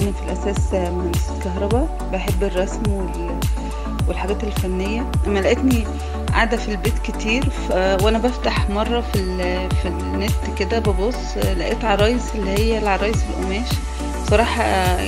انا في الاساس مهندسة كهرباء بحب الرسم وال... والحاجات الفنية اما لقيتني قاعدة في البيت كتير ف... وانا بفتح مرة في ال... في النت كده ببص لقيت عرايس اللي هي العرايس القماش بصراحة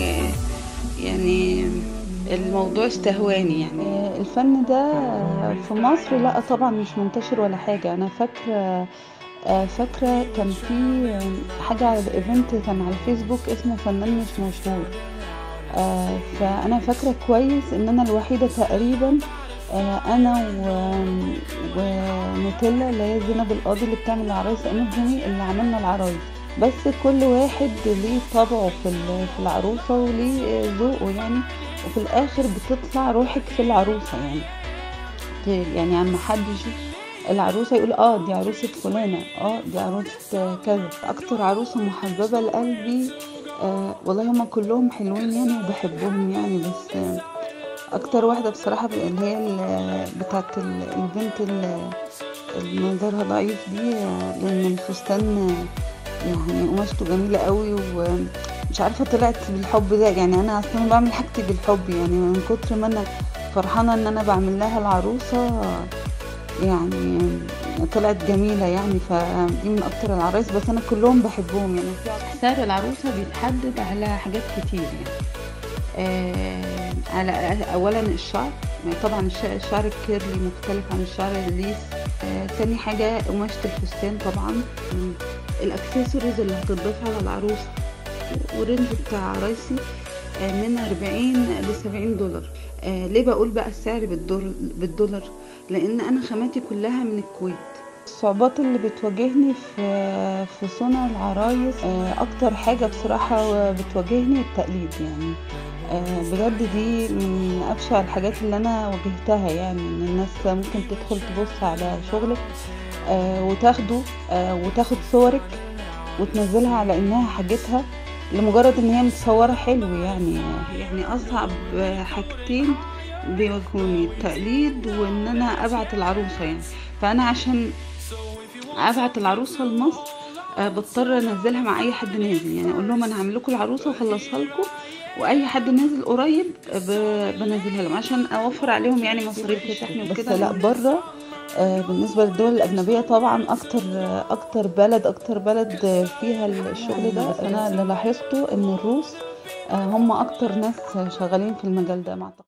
يعني الموضوع استهواني يعني الفن ده في مصر لا طبعا مش منتشر ولا حاجة أنا فاكرة فاكرة كان في حاجة على الايفنت كان على الفيسبوك اسمه فنان مش مشهور فأنا فاكرة كويس إن أنا الوحيدة تقريبا أنا ونوتيلا اللي هي زينب القاضي اللي بتعمل العرايس أنجمي اللي عملنا العرايس بس كل واحد ليه طبعه في في العروسة وليه ذوقه يعني وفي الآخر بتطلع روحك في العروسة يعني يعني عم حد يشوف العروسة يقول اه دي عروسة فلانة اه دي عروسة كذا أكتر عروسة محببة لقلبي آه والله هما كلهم حلوين يعني وبحبهم يعني بس آه أكتر واحدة بصراحة اللي هي بتاعت البنت اللي منظرها ضعيف دي لأن الفستان يعني قماشته جميلة قوي ومش عارفة طلعت بالحب ده يعني أنا أصلا بعمل حاجتي بالحب يعني من كتر ما أنا فرحانة إن أنا بعمل لها العروسة يعني طلعت جميلة يعني فدي من أكتر العرايس بس أنا كلهم بحبهم يعني سعر العروسة بيتحدد على حاجات كتير يعني آه على أولا الشعر طبعا الشعر الكيرلي مختلف عن الشعر الليس آه تاني حاجة قماشة الفستان طبعا الاكسسوارز اللي هتضاف على العروسة والرينج بتاع عرايسي آه من 40 ل 70 دولار آه ليه بقول بقى السعر بالدولار لان انا خاماتي كلها من الكويت الصعوبات اللي بتواجهني في في صنع العرايس اكتر حاجه بصراحه بتواجهني التقليد يعني بجد دي من ابشع الحاجات اللي انا واجهتها يعني ان الناس ممكن تدخل تبص على شغلك وتاخده وتاخد صورك وتنزلها على انها حاجتها لمجرد ان هي متصوره حلو يعني يعني اصعب حاجتين بيواجهوني التقليد وان انا ابعت العروسه يعني فانا عشان ابعت العروسه لمصر بضطر انزلها مع اي حد نازل يعني اقول لهم انا هعمل لكم العروسه واخلصها لكم واي حد نازل قريب بنزلها لهم عشان اوفر عليهم يعني مصاريف الشحن وكده بس لا بره بالنسبة للدول الأجنبية طبعا أكتر أكتر بلد أكتر بلد فيها الشغل ده أنا اللي لاحظته إن الروس هم أكتر ناس شغالين في المجال ده مع